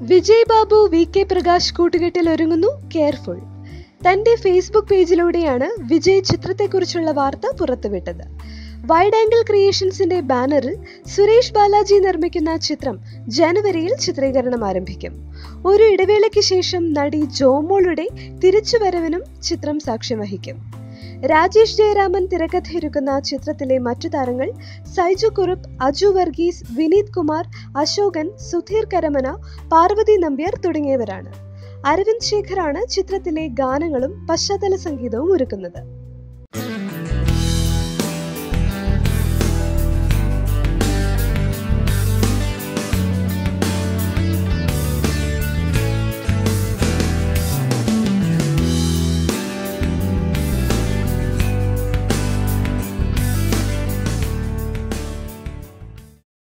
Vijay Babu V K Prakash കൂട്ടുകെട്ടിൽ ഒരുങ്ങുന്നു careful തന്റെ ഫേസ്ബുക്ക് പേജിലൂടെയാണ് വിജയ് ചിത്രത്തെക്കുറിച്ചുള്ള വാർത്ത പുറത്തുവിട്ടത് വൈഡ് ആംഗിൾ ക്രിയേഷൻസിന്റെ ബാനറിൽ സുരേഷ് ബാലാജി നിർമ്മിക്കുന്ന ചിത്രം ജനുവരിയിൽ ചിത്രീകരണം ആരംഭിക്കും ഒരു ഇടവേളയ്ക്ക് ശേഷം നടി ജോമോളുടെ തിരിച്ചുവരവിനും ചിത്രം സാക്ഷ്യം വഹിക്കും രാജേഷ് ജയരാമൻ തിരക്കഥയൊരുക്കുന്ന ചിത്രത്തിലെ മറ്റു താരങ്ങൾ സൈജു കുറുപ്പ് അജു വർഗീസ് വിനീത് കുമാർ അശോകൻ സുധീർ കരമന പാർവതി നമ്പ്യാർ തുടങ്ങിയവരാണ് അരവിന്ദ് ശേഖറാണ് ചിത്രത്തിലെ ഗാനങ്ങളും പശ്ചാത്തല സംഗീതവും ഒരുക്കുന്നത്